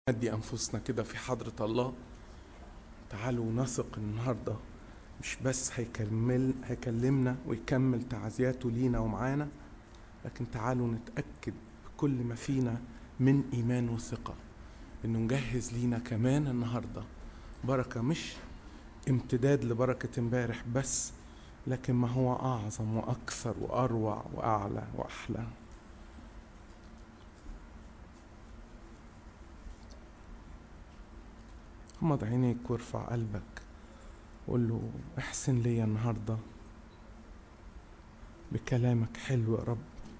ندي أنفسنا كده في حضرة الله تعالوا نثق النهاردة مش بس هيكمل هيكلمنا ويكمل تعزياته لينا ومعانا لكن تعالوا نتأكد بكل ما فينا من إيمان وثقة إنه مجهز لينا كمان النهاردة بركة مش امتداد لبركة امبارح بس لكن ما هو أعظم وأكثر وأروع وأعلى وأحلى غمض عينيك وارفع قلبك وقول له احسن ليا النهارده بكلامك حلو يا رب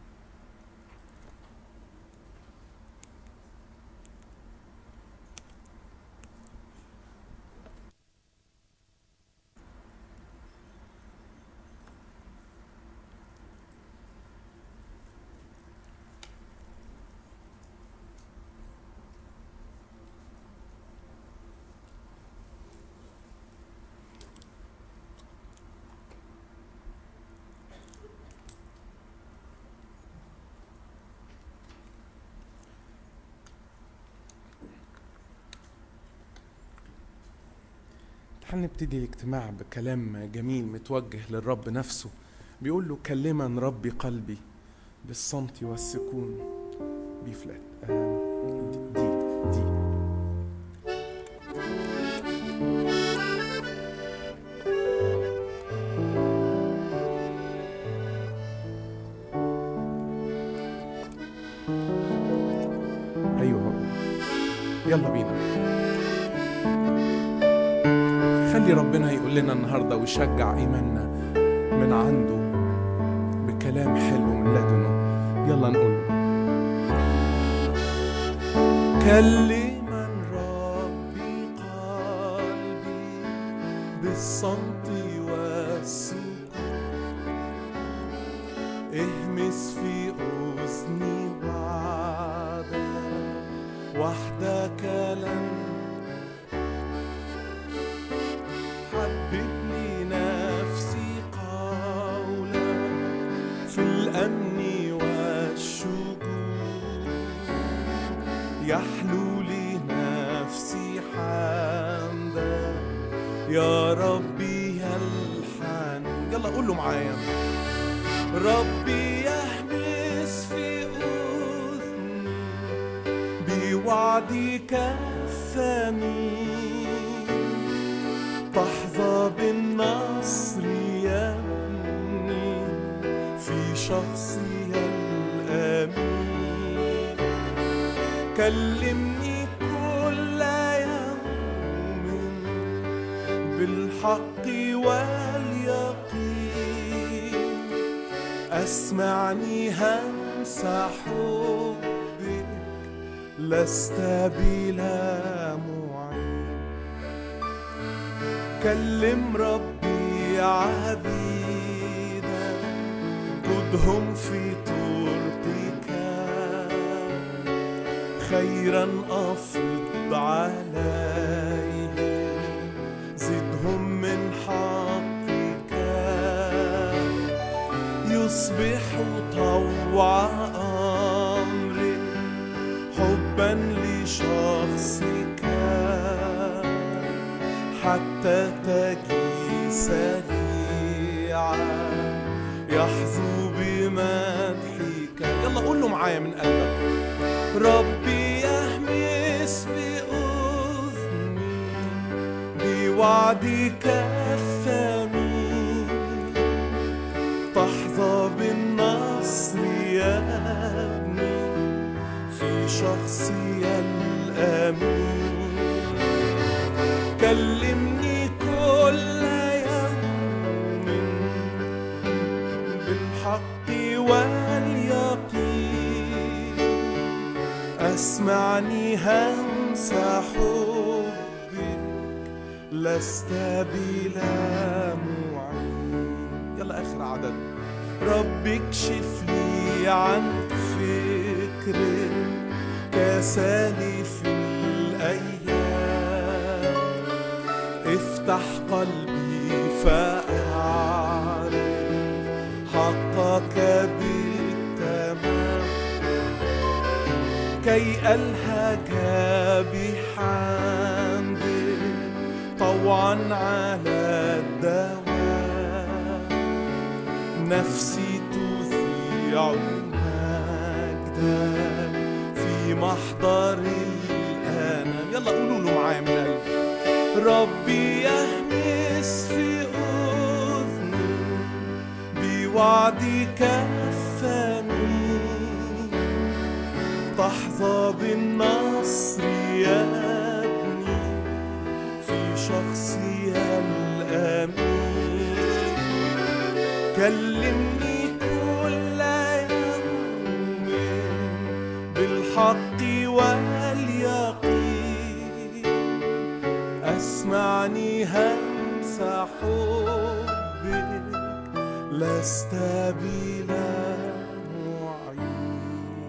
تعال نبتدي الاجتماع بكلام جميل متوجه للرب نفسه بيقول له كلما ربي قلبي بالصمت والسكون بي فلات آه، دي دي ايوه يلا بينا خلي ربنا يقول لنا النهارده ويشجع ايماننا من عنده بكلام حلو من لدنه يلا نقول له. كلما ربي قلبي بالصمت والسكون اهمس في اذني وعدا وحدك لن حببني نفسي قولا في الأمن والشجون يحلو لي نفسي حمدا يا ربي يلحن يلا قول له معايا ربي يهمس في أذني بوعدك الثمين تحظى بالنصر يا ابني في شخصي الأمين كلمني كل يوم بالحق واليقين أسمعني همس حبك لست بلا معين كلم ربي عبيدا قدهم في طرقك خيرا أفض عليهم زدهم من حقك يصبح طوع أمر حبا لشخصك حتى تجي سريعا يحظو بمدحك يلا قول له معايا من قلبك ربي يهمس بأذني بوعدك الثمين تحظى بالنصر يا ابني في شخصي الأمين كلمني كل يوم بالحق واليقين أسمعني همس حبك لست بلا معين يلا آخر عدد رب اكشف لي عن فكر كسالي في الأيام افتح قلبي فأعرف حقك بالتمام كي ألهى لك بحمد طوعا على الدوام نفسي تذيع مجدا في محضر الآن يلا قولوا له معايا من قلبي ربي يهمس في أذني بوعدك فمي تحظى بالنصر يا ابني في شخصي الأمين كلمني كل يوم بالحق واليقين أسمعني همس حبك لست بلا معين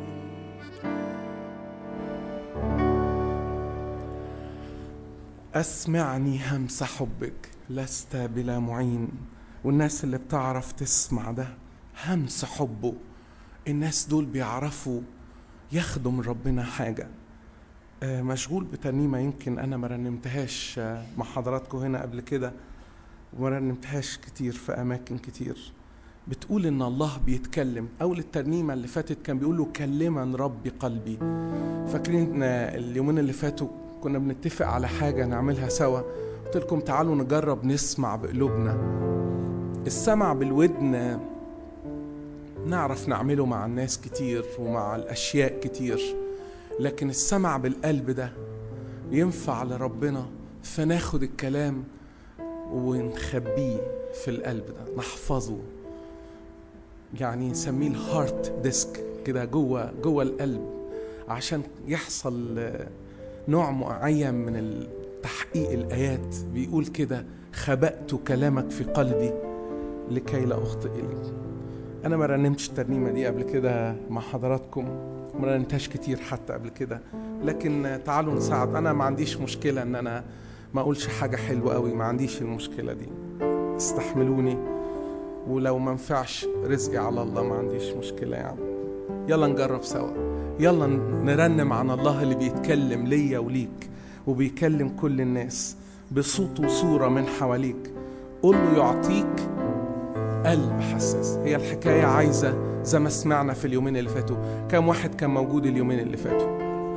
أسمعني همس حبك لست بلا معين والناس اللي بتعرف تسمع ده همس حبه الناس دول بيعرفوا ياخدوا من ربنا حاجة آه، مشغول بترنيمة يمكن أنا ما رنمتهاش آه، مع حضراتكم هنا قبل كده وما رنمتهاش كتير في أماكن كتير بتقول إن الله بيتكلم أول الترنيمة اللي فاتت كان بيقولوا كلما ربي قلبي فاكرين آه، اليومين اللي فاتوا كنا بنتفق على حاجة نعملها سوا قلت لكم تعالوا نجرب نسمع بقلوبنا السمع بالودن نعرف نعمله مع الناس كتير ومع الأشياء كتير لكن السمع بالقلب ده ينفع لربنا فناخد الكلام ونخبيه في القلب ده نحفظه يعني نسميه الهارت ديسك كده جوه جوه القلب عشان يحصل آه، نوع معين من تحقيق الآيات بيقول كده خبأت كلامك في قلبي لكي لا أخطئ إليك أنا ما رنمتش الترنيمة دي قبل كده مع حضراتكم ما رنمتهاش كتير حتى قبل كده لكن تعالوا نساعد أنا ما عنديش مشكلة إن أنا ما أقولش حاجة حلوة قوي ما عنديش المشكلة دي استحملوني ولو ما نفعش رزقي على الله ما عنديش مشكلة يعني يلا نجرب سوا يلا نرنم عن الله اللي بيتكلم ليا وليك وبيكلم كل الناس بصوت وصورة من حواليك قول له يعطيك قلب حساس هي الحكاية عايزة زي ما سمعنا في اليومين اللي فاتوا كم واحد كان موجود اليومين اللي فاتوا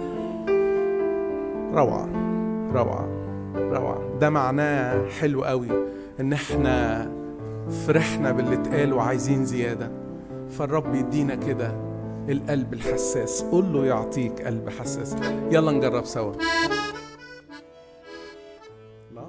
روعة روعة روعة ده معناه حلو قوي ان احنا فرحنا باللي اتقال وعايزين زيادة فالرب يدينا كده القلب الحساس قول له يعطيك قلب حساس يلا نجرب سوا لا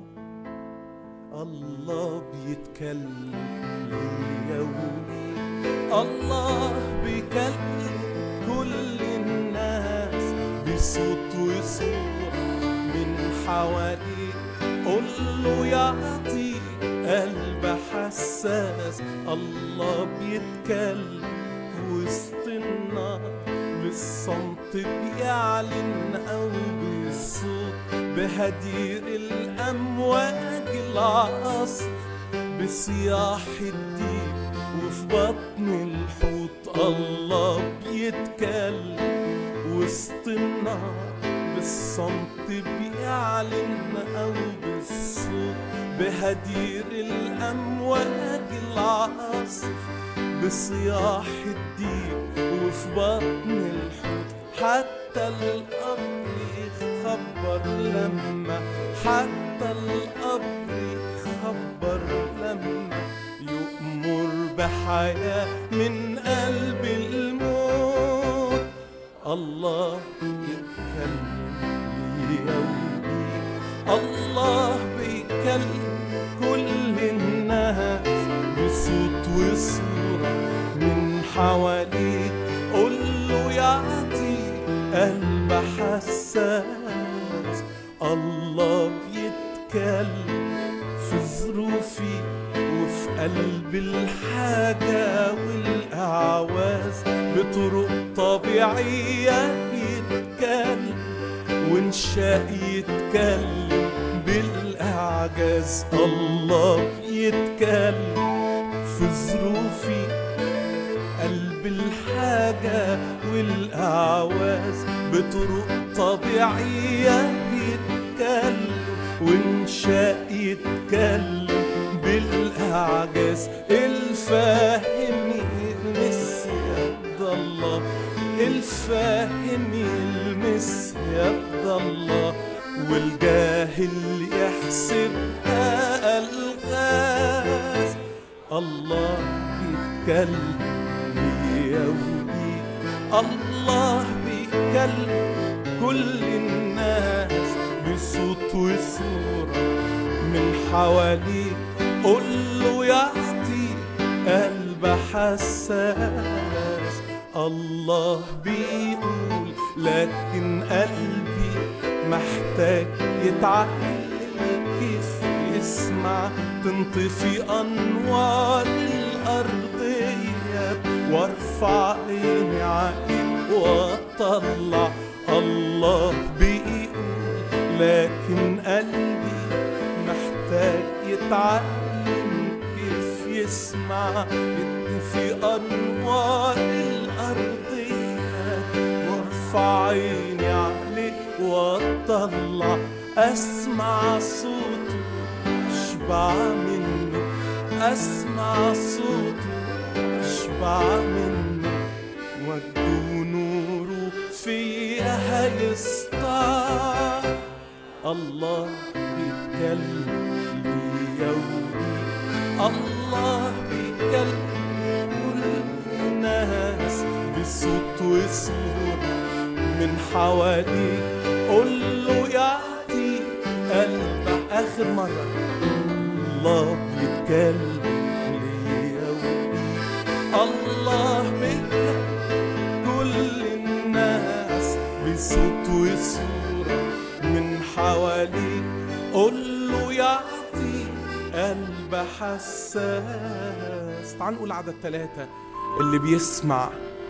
الله بيتكلم ليا وليك الله بيكلم كل الناس بصوت وصورة من حواليك قول له يعطيك قلب حساس الله بيتكلم وسط النار بالصمت بيعلن أو بالصوت بهدير الأمواج العاصف بصياح الديب وفي بطن الحوت الله بيتكلم وسط النار بالصمت بيعلن أو بالصوت بهدير الأمواج العاصف بصياح الديب وفي بطن الحوت حتى القبر يخبر لما حتى القبر يخبر لما يؤمر بحياة من قلب الموت الله يتكلم ليا وليك الله بيكلم كل الناس بصوت وصورة من حواليك قول له يعطي قلب حساس الله بيتكلم في ظروفي وفي قلب الحاجة والأعواز بطرق طبيعية يتكلم وانشاء يتكلم بالأعجاز الله يتكلم في ظروفي قلب الحاجة والأعواز بطرق الطبيعية يتكلم وانشاء يتكلم بالأعجاز الفاهم يلمس يد الله الفاهم يلمس يد الله والجاهل يحسبها الغاز الله يتكلم ليومي الله بيكلم كل الناس بصوت وصورة من حواليك قول له يعطي قلب حساس الله بيقول لكن قلبي محتاج يتعلم كيف يسمع تنطفي أنوار الأرضية وارفع عيني عليك واطلع الله بيقول لكن قلبي محتاج يتعلم كيف يسمع في أنوار الأرضية وارفع عيني عليك واطلع أسمع صوته أشبع منه أسمع صوته أشبع منه وجده نوره فيها هيسطع الله بيتكلم ليومي الله بيتكلم كل الناس بصوت وصورة من حواليك قول له يعطي قلب آخر مرة الله بيتكلم ليومي الله بيتكلم كل الناس بصوت وصورة من حواليك قول له يعطي قلب حساس تعال نقول عدد ثلاثة اللي بيسمع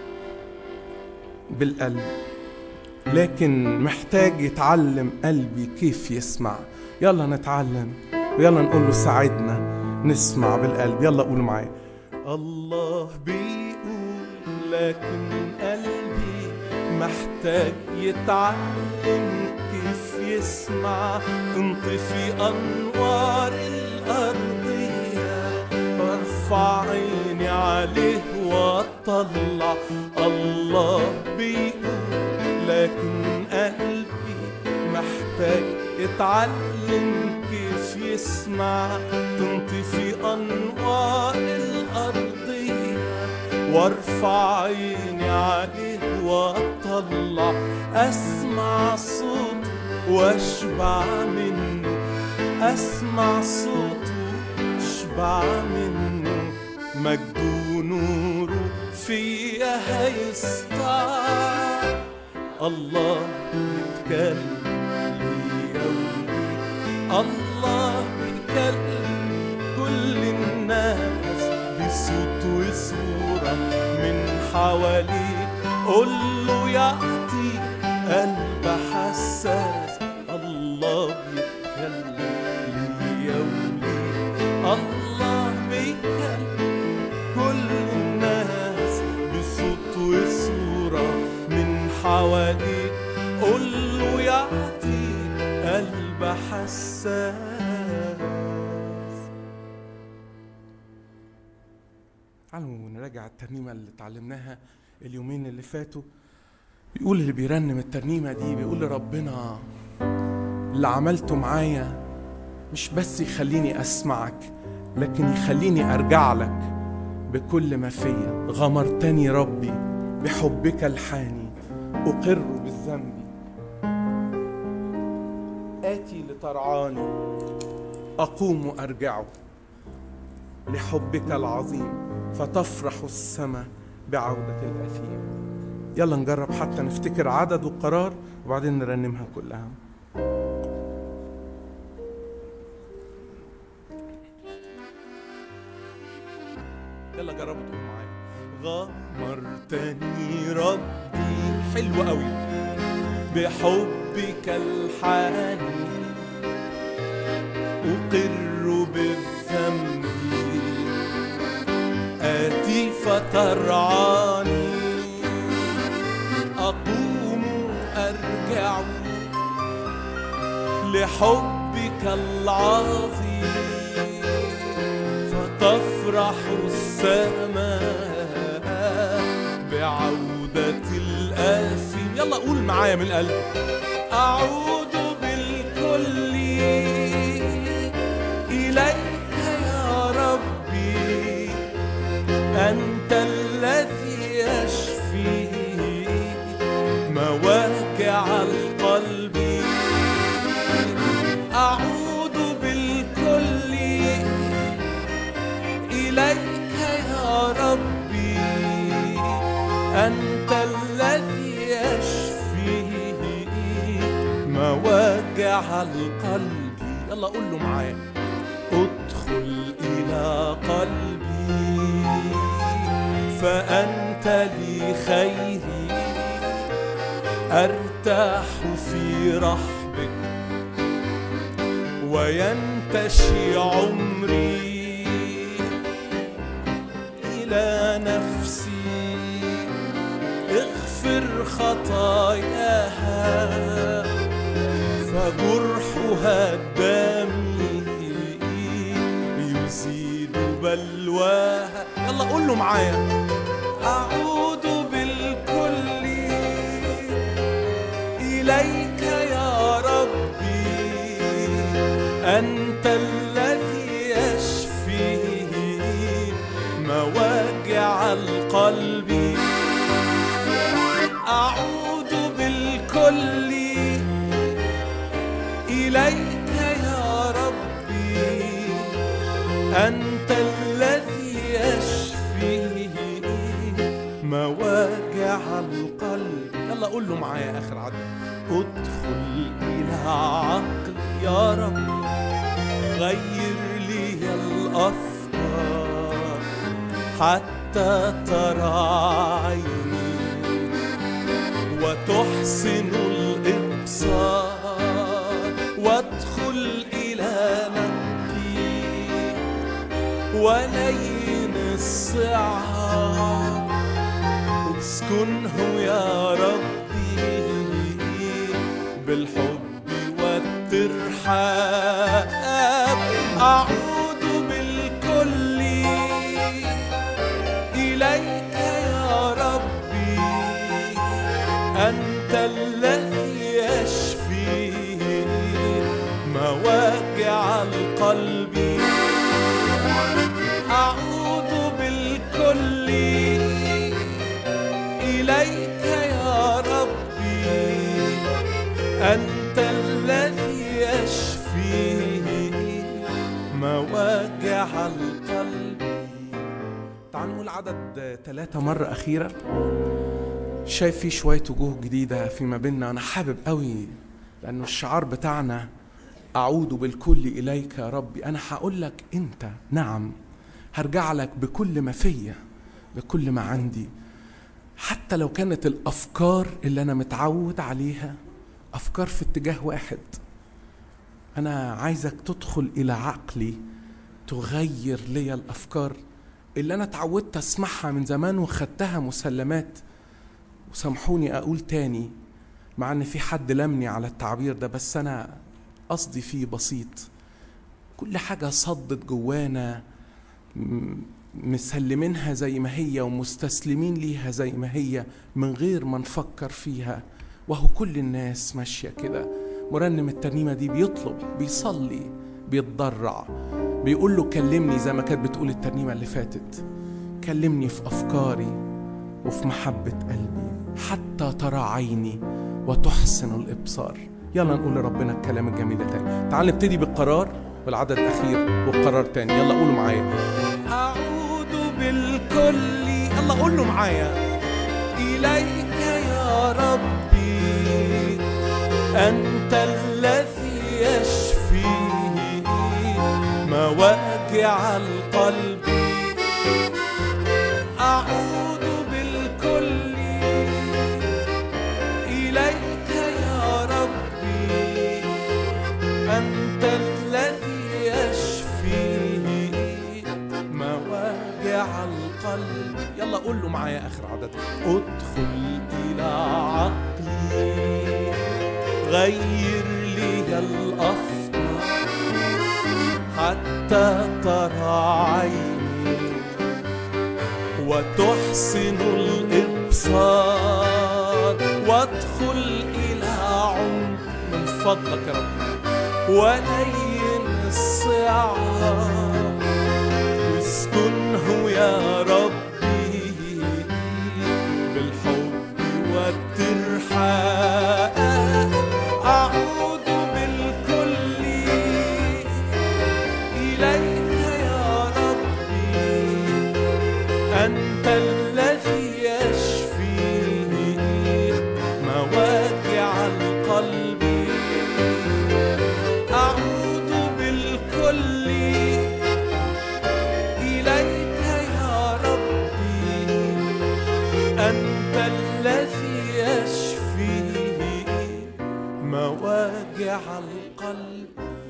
بالقلب لكن محتاج يتعلم قلبي كيف يسمع يلا نتعلم ويلا نقول له ساعدنا نسمع بالقلب يلا قول معايا الله بيقول لكن قلبي محتاج يتعلم كيف يسمع تنطفي أنوار الأرضية وارفع عيني عليه واطلع الله بيقول لكن قلبي محتاج يتعلم كيف يسمع تنطفي أنوار الأرضية وارفع عيني عليه واطلع اسمع صوته واشبع منه اسمع صوته اشبع منه مجده نوره فيا هيسطع الله بيتكلم ليومي الله بيكلم كل الناس بصوت وصورة من حواليك قول له يعطي قلب حساس الله بيتكلم ليومي الله بيكلم كل الناس بصوت وصورة من حواليك قول له يعطي قلب حساس تعالوا نراجع الترنيمة اللي اتعلمناها اليومين اللي فاتوا بيقول اللي بيرنم الترنيمة دي بيقول لربنا اللي عملته معايا مش بس يخليني أسمعك لكن يخليني أرجع لك بكل ما فيا غمرتني ربي بحبك الحاني أقر بالذنب آتي لترعاني أقوم أرجع لحبك العظيم فتفرح السماء بعودة الأثيم يلا نجرب حتى نفتكر عدد وقرار وبعدين نرنمها كلها يلا جربوا تقولوا معايا غمرتني ربي حلو قوي بحبك الحاني أقر بالذنب آتي فترعاني أقوم أرجع لحبك العظيم فتفرح السماء بعودة الآثم يلا قول معايا من القلب أعود بالكل إليك يا ربي أنت الذي يشفي مواجع القلب أعود بالكل إليك يا ربي أنت الذي يشفي مواجع القلب يلا قول له معايا ادخل إلى قلبي فأنت لي خيري أرتاح في رحبك وينتشي عمري إلى نفسي اغفر خطاياها فجرحها الدمي يزيد بلواها يلا قول له معايا أعود بالكل إليك يا ربي أنت الذي يشفي مواجع القلب أعود بالكل إليك يا ربي أنت الذي يشفي مواجع القلب يلا قول له معايا آخر عدد ادخل إلى عقل يا رب غير لي الأفكار حتى ترى عيني وتحسن الإبصار وادخل إلى نبي ولين الصعاب اسكنه يا ربي بالحب والترحاب أعود بالكل إليك يا ربي أنت الذي يشفي مواجع القلب أعود بالكل إليك يا ربي أنت الذي يشفي مواجع القلب تعالوا نقول عدد ثلاثة مرة أخيرة شايف في شوية وجوه جديدة فيما بيننا أنا حابب قوي لأنه الشعار بتاعنا أعود بالكل إليك يا ربي أنا هقول لك أنت نعم هرجع لك بكل ما فيا بكل ما عندي حتى لو كانت الأفكار اللي أنا متعود عليها أفكار في اتجاه واحد أنا عايزك تدخل إلى عقلي تغير لي الأفكار اللي أنا اتعودت أسمعها من زمان وخدتها مسلمات وسامحوني أقول تاني مع إن في حد لمني على التعبير ده بس أنا قصدي فيه بسيط كل حاجة صدت جوانا م- مسلمينها زي ما هي ومستسلمين ليها زي ما هي من غير ما نفكر فيها وهو كل الناس ماشية كده مرنم الترنيمة دي بيطلب بيصلي بيتضرع بيقول له كلمني زي ما كانت بتقول الترنيمة اللي فاتت كلمني في أفكاري وفي محبة قلبي حتى ترى عيني وتحسن الإبصار يلا نقول لربنا الكلام الجميل ده تاني تعال نبتدي بالقرار والعدد الأخير والقرار تاني يلا قولوا معايا أعود بالكل يلا قولوا معايا إليك يا ربي أنت الذي يشفي مواجع القلب أعود بالكل إليك يا ربي أنت الذي يشفي مواجع القلب يلا قول له معايا آخر عدد ادخل إلى عقلي غير لي هي الأفضل حتى ترى عيني وتحسن الإبصار وادخل إلى عمق من فضلك يا رب ولين الصعاب واسكنه يا ربي بالحب والترحاب أعود بالكل إليك يا ربي أنت الذي يشفي مواجع القلب أعود بالكل إليك يا ربي أنت الذي يشفي مواجع القلب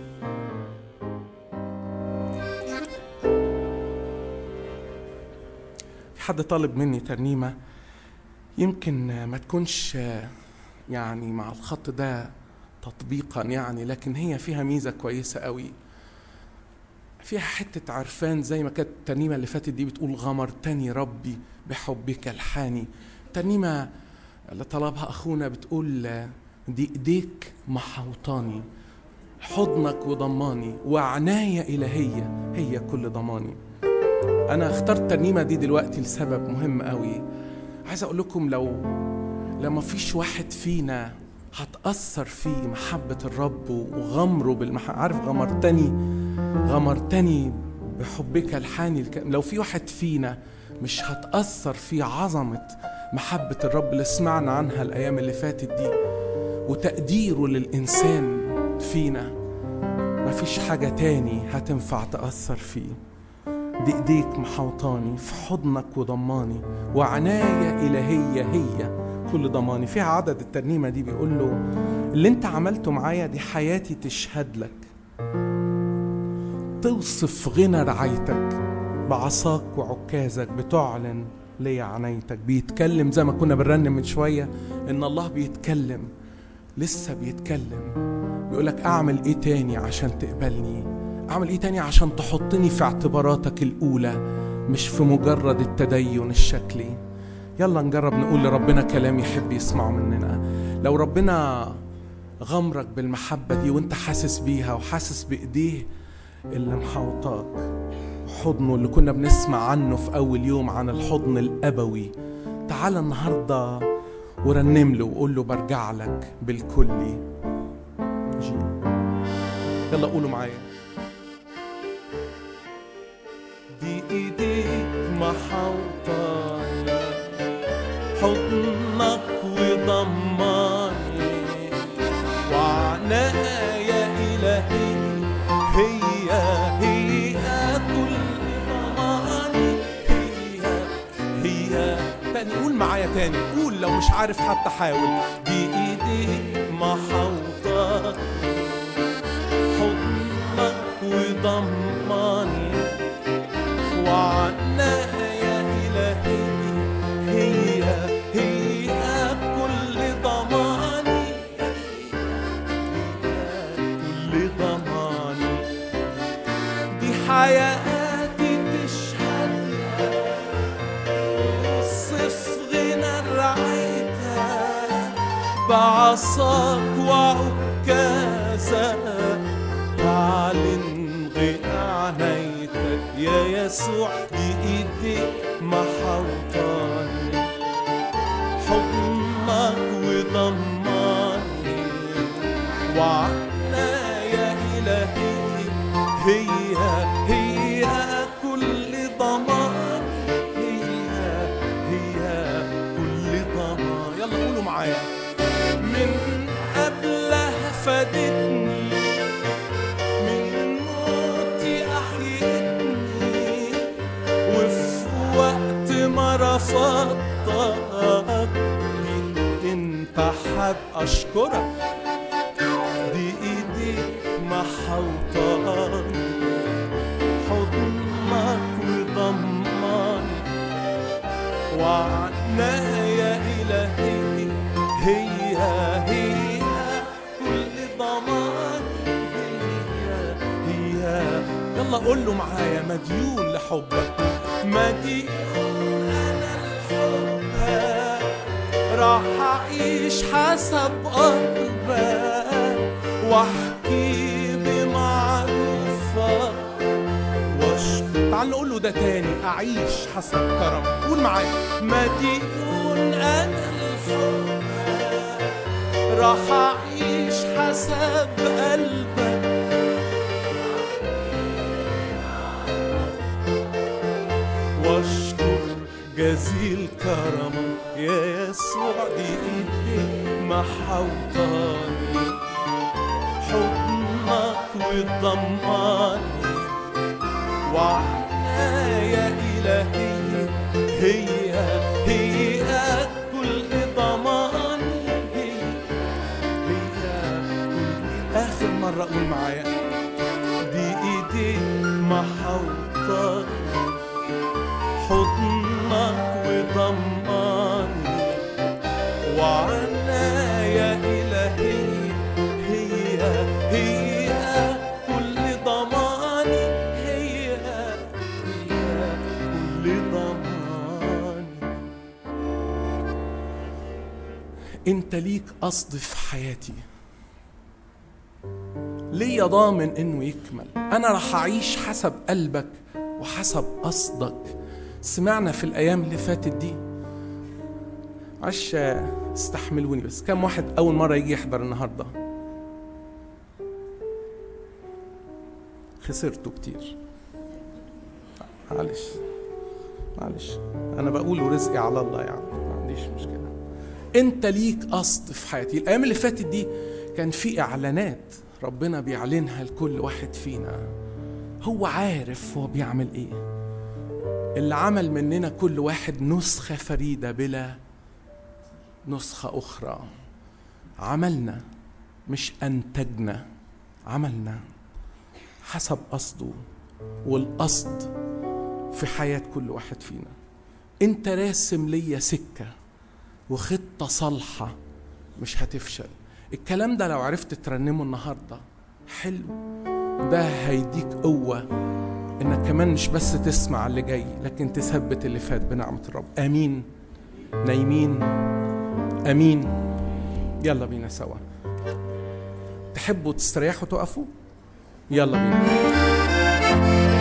في حد طالب مني ترنيمة يمكن ما تكونش يعني مع الخط ده تطبيقا يعني لكن هي فيها ميزة كويسة قوي فيها حتة عرفان زي ما كانت الترنيمة اللي فاتت دي بتقول غمرتني ربي بحبك الحاني ترنيمة اللي طلبها أخونا بتقول دي إيديك محوطاني حضنك وضماني وعناية إلهية هي كل ضماني أنا اخترت الترنيمة دي دلوقتي لسبب مهم قوي عايز أقول لكم لو لما فيش واحد فينا هتأثر فيه محبة الرب وغمره بالمحبة عارف غمرتني غمرتني بحبك الحاني الك... لو في واحد فينا مش هتأثر في عظمة محبة الرب اللي سمعنا عنها الأيام اللي فاتت دي وتقديره للإنسان فينا مفيش حاجة تاني هتنفع تأثر فيه دي ايديك محوطاني في حضنك وضماني وعناية إلهية هي كل ضماني فيها عدد الترنيمة دي بيقول له اللي انت عملته معايا دي حياتي تشهد لك توصف غنى رعايتك بعصاك وعكازك بتعلن لي عنايتك بيتكلم زي ما كنا بنرنم من شوية ان الله بيتكلم لسه بيتكلم بيقولك اعمل ايه تاني عشان تقبلني اعمل ايه تاني عشان تحطني في اعتباراتك الاولى مش في مجرد التدين الشكلي يلا نجرب نقول لربنا كلام يحب يسمعه مننا لو ربنا غمرك بالمحبة دي وانت حاسس بيها وحاسس بإيديه اللي محوطاك حضنه اللي كنا بنسمع عنه في أول يوم عن الحضن الأبوي تعال النهاردة ورنم له وقول له برجع لك بالكل جي. يلا قولوا معايا دي ايديك محوطاني حضنك وضماني وعناية إلهي هي هي كل ضماني هي هي تاني قول معايا تاني قول لو مش عارف حتى حاول دي ايديك محوطاني حضنك وضماني وعناية إلهي هي هي كل ضماني كل ضماني دي حياتي تشهد وصف غنى رعايتها بعصاك وعكازك تعلن غنى عنايتك يا يسوع دي ايديك محوطاني حضنك وضماني وعناية إلهي هي هي كل ضمان هي هي كل ضمان يلا قولوا معايا من قبلها فادتني من موتي أحيتني وفي وقت ما رفضتك انت حاب أشكرك دي ايديك محوطاني حضنك وضماني وعناية إلهي هي هي كل ضمان يلا قول له معايا مديون لحبك مديون انا لحبك راح اعيش حسب قلبك واحكي بمعروفك واشكر تعال نقول له ده تاني اعيش حسب كرمك قول معايا مديون انا لحبك راح اعيش حسب قلبك واشكر جزيل كرمك يا يسوع دي ايديك محوطاني حضنك وضماني وعناية إلهية هي هي كل ضماني هي هي كل آخر مرة قول معايا دي إيديك محوطاني حضنك وضماني وعناية إلهية هي هي كل ضماني هي هي كل ضماني انت ليك قصد في حياتي ليا ضامن انه يكمل انا راح اعيش حسب قلبك وحسب قصدك سمعنا في الايام اللي فاتت دي عش استحملوني بس كم واحد اول مره يجي يحضر النهارده خسرته كتير معلش معلش انا بقول ورزقي على الله يعني ما عنديش مشكله انت ليك قصد في حياتي الايام اللي فاتت دي كان في اعلانات ربنا بيعلنها لكل واحد فينا هو عارف هو بيعمل ايه اللي عمل مننا كل واحد نسخه فريده بلا نسخه اخرى عملنا مش انتجنا عملنا حسب قصده والقصد في حياه كل واحد فينا انت راسم ليا سكه وخطه صالحه مش هتفشل الكلام ده لو عرفت ترنمه النهارده حلو ده هيديك قوه انك كمان مش بس تسمع اللي جاي لكن تثبت اللي فات بنعمه الرب امين نايمين امين يلا بينا سوا تحبوا تستريحوا تقفوا يلا بينا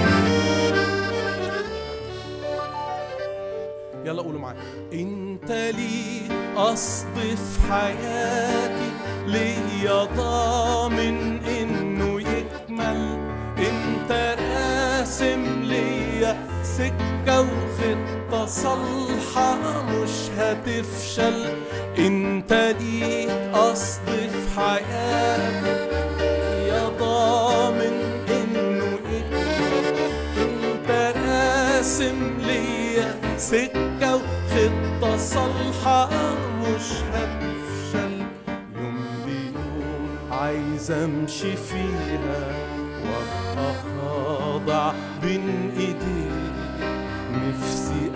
يلا قولوا معايا انت ليك قصد في حياتي ليا ضامن انه يكمل انت راسم ليا سكة وخطة صالحة مش هتفشل انت ليك قصد في حياتي يا ضامن انه يكمل انت راسم ليا سكة وخطة صالحة مش هتفشل يوم بيوم عايز امشي فيها وابقى خاضع بين ايديك نفسي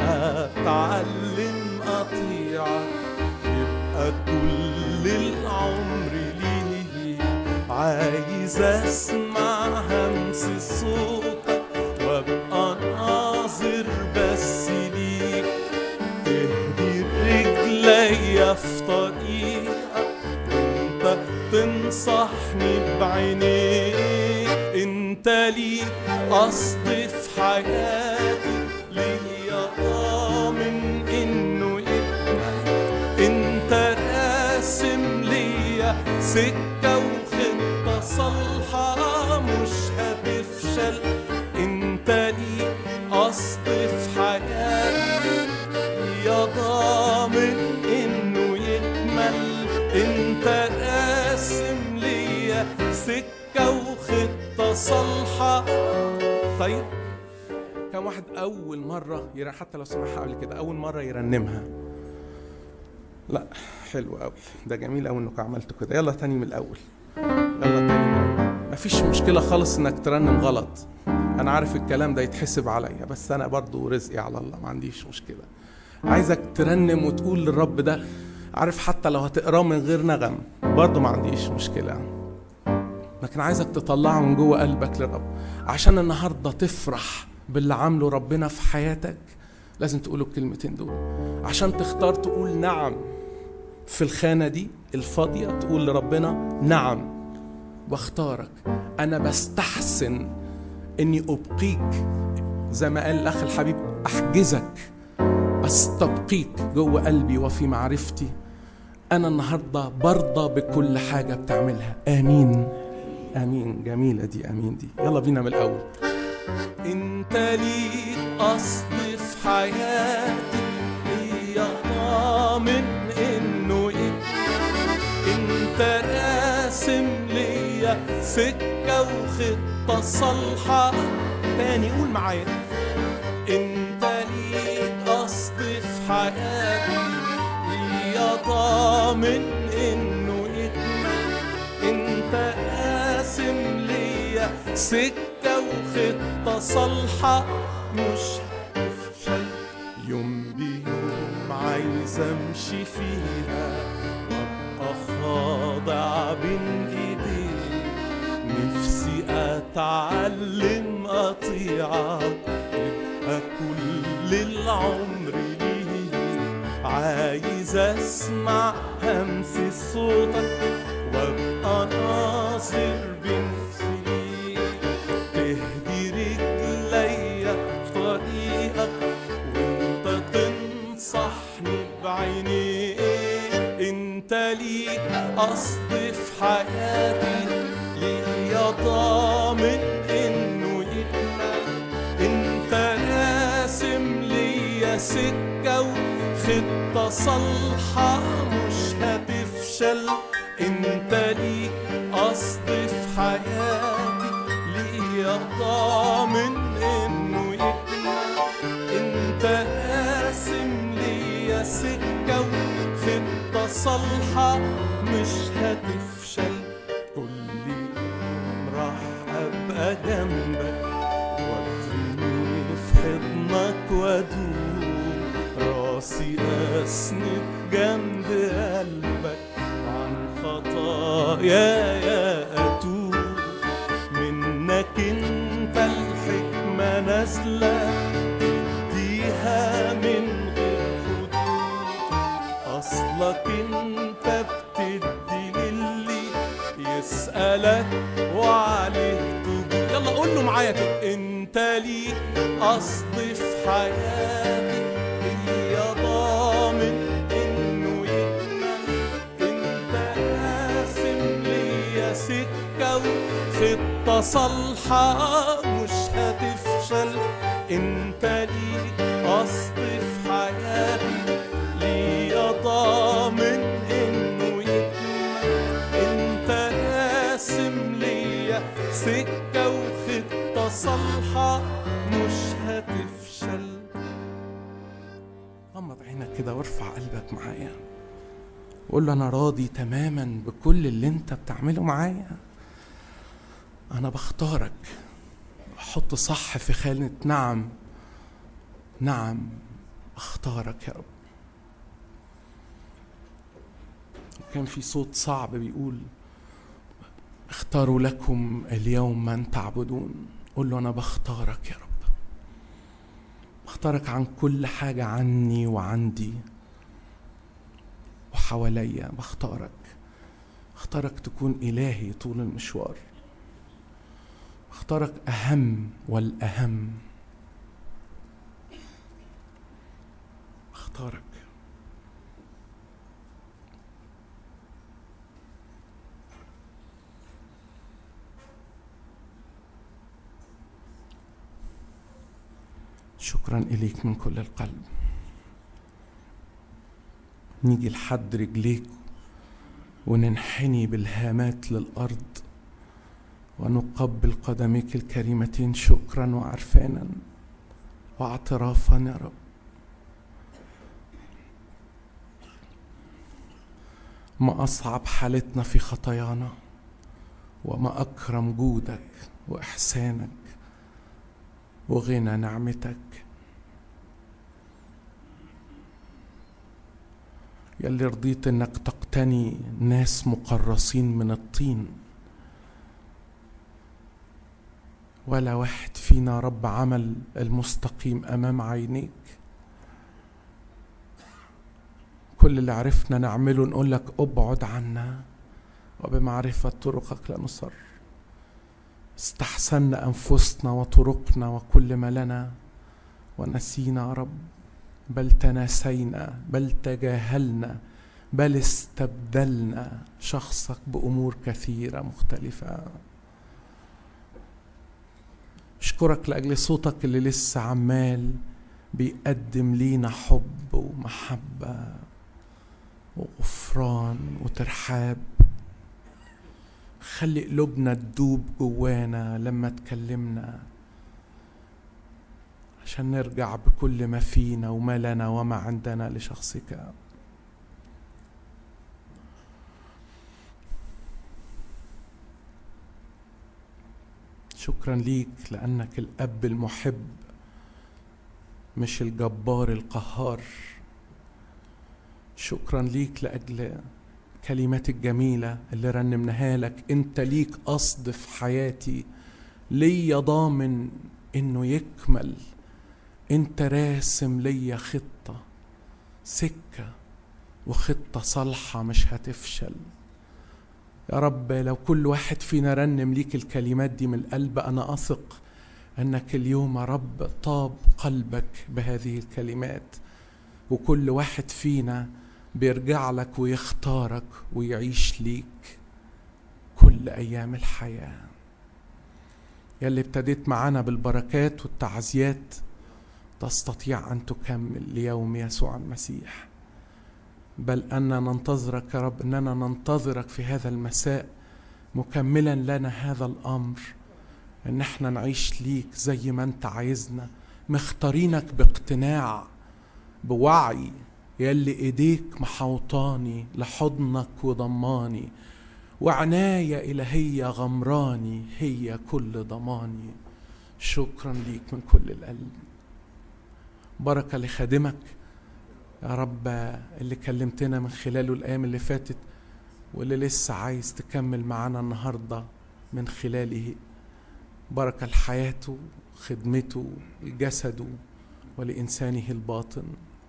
اتعلم اطيعك يبقى كل العمر ليه عايز اسمع همس صوتك وابقى ناظر بس ليك تهدي رجليا في طريقك وانت تنصحني بعينيك انت ليك قصد في حياتي ليا ضامن انه يكمل انت راسم ليا سكة وخطة صالحة مش هتفشل انت ليك قصد في حياتي يا ضامن انه يكمل انت راسم ليا سكة وخطة صالحة طيب كم واحد أول مرة يرى حتى لو سمعها قبل كده أول مرة يرنمها لا حلو قوي ده جميل قوي انكم عملتوا كده يلا تاني من الأول يلا تاني من الأول مفيش مشكلة خالص انك ترنم غلط أنا عارف الكلام ده يتحسب عليا بس أنا برضو رزقي على الله ما عنديش مشكلة عايزك ترنم وتقول للرب ده عارف حتى لو هتقراه من غير نغم برضو ما عنديش مشكلة لكن عايزك تطلعه من جوه قلبك للرب عشان النهارده تفرح باللي عامله ربنا في حياتك لازم تقولوا الكلمتين دول عشان تختار تقول نعم في الخانه دي الفاضيه تقول لربنا نعم واختارك انا بستحسن اني ابقيك زي ما قال الاخ الحبيب احجزك استبقيك جوه قلبي وفي معرفتي انا النهارده برضى بكل حاجه بتعملها امين امين جميله دي امين دي يلا بينا من الاول انت ليك قصد في حياتي هي ضامن انه ايه انت راسم ليا سكه وخطه صالحه تاني قول معايا انت ليك قصد في حياتي هي ضامن انه يكمل انت قاسم ليا سكه وخطه صالحه مش هتفشل يوم بيوم عايز امشي فيها وابقى خاضع بين ايديك نفسي اتعلم اطيعك يبقى كل العمر ليه عايز اسمع همس صوتك وابقى ناصر بنفسي ليك تهدي رجليا في طريقك وانت تنصحني بعينيك انت ليك قصد في حياتي ليا ضامن انه يكمل انت راسم ليا سكه وخطه صالحه مش هتفشل انت ليك قصد في حياتي ليا ضامن انه يكمل انت راسم ليا سكه وخطه صالحه مش هتفشل كل يوم راح ابقى جنبك واترمي في حضنك وادوب راسي اسند جنب قلبك عن خطاياي اتوب منك انت الحكمه نازله تديها من غير حدود اصلك انت بتدي للي يسألك وعليه تجود يلا قول له معايا كده انت ليك قصد في حياتي هي ضامن انه يكمل انت قاسم ليا سكه وخطه صالحه مش هتفشل انت ليك قصد في حياتي ليا ضامن انه يكمل انت راسم ليا سكه وخطه صالحه مش هتفشل غمض عينك كده وارفع قلبك معايا وقول له انا راضي تماما بكل اللي انت بتعمله معايا انا بختارك حط صح في خانه نعم نعم اختارك يا رب كان في صوت صعب بيقول اختاروا لكم اليوم من تعبدون قول له انا بختارك يا رب بختارك عن كل حاجه عني وعندي وحواليا بختارك اختارك تكون الهي طول المشوار اختارك اهم والاهم اختارك شكرا إليك من كل القلب نيجي لحد رجليك وننحني بالهامات للأرض ونقبل قدميك الكريمتين شكرا وعرفانا واعترافا يا رب ما أصعب حالتنا في خطايانا وما أكرم جودك وإحسانك وغنى نعمتك يلي رضيت انك تقتني ناس مقرصين من الطين ولا واحد فينا رب عمل المستقيم امام عينيك كل اللي عرفنا نعمله نقول لك ابعد عنا وبمعرفة طرقك لا نصر استحسنا أنفسنا وطرقنا وكل ما لنا ونسينا يا رب بل تناسينا بل تجاهلنا بل استبدلنا شخصك بأمور كثيرة مختلفة أشكرك لأجل صوتك اللي لسه عمال بيقدم لينا حب ومحبة وغفران وترحاب خلي قلوبنا تدوب جوانا لما تكلمنا عشان نرجع بكل ما فينا وما لنا وما عندنا لشخصك شكرا ليك لانك الاب المحب مش الجبار القهار شكرا ليك لاجل الكلمات الجميلة اللي رنمناها لك انت ليك قصد في حياتي ليا ضامن انه يكمل انت راسم ليا خطة سكة وخطة صالحة مش هتفشل يا رب لو كل واحد فينا رنم ليك الكلمات دي من القلب انا اثق انك اليوم يا رب طاب قلبك بهذه الكلمات وكل واحد فينا بيرجع لك ويختارك ويعيش ليك كل ايام الحياه يلي ابتديت معانا بالبركات والتعزيات تستطيع ان تكمل ليوم يسوع المسيح بل اننا ننتظرك يا رب اننا ننتظرك في هذا المساء مكملا لنا هذا الامر ان احنا نعيش ليك زي ما انت عايزنا مختارينك باقتناع بوعي يلي ايديك محوطاني لحضنك وضماني وعناية إلهية غمراني هي كل ضماني شكرا ليك من كل القلب بركة لخادمك يا رب اللي كلمتنا من خلاله الأيام اللي فاتت واللي لسه عايز تكمل معانا النهاردة من خلاله بركة لحياته خدمته لجسده ولإنسانه الباطن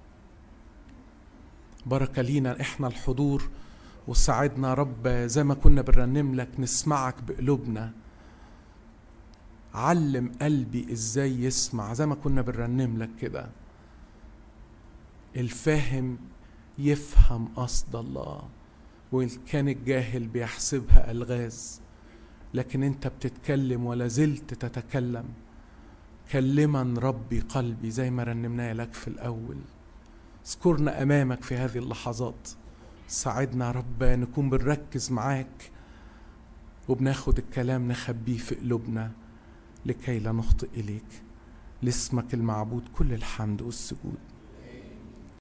بركة لينا احنا الحضور وساعدنا رب زي ما كنا بنرنم لك نسمعك بقلوبنا علم قلبي ازاي يسمع زي ما كنا بنرنم لك كده الفاهم يفهم قصد الله وإن كان الجاهل بيحسبها ألغاز لكن أنت بتتكلم ولا زلت تتكلم كلما ربي قلبي زي ما رنمناه لك في الأول اذكرنا امامك في هذه اللحظات ساعدنا يا رب نكون بنركز معاك وبناخد الكلام نخبيه في قلوبنا لكي لا نخطئ اليك لاسمك المعبود كل الحمد والسجود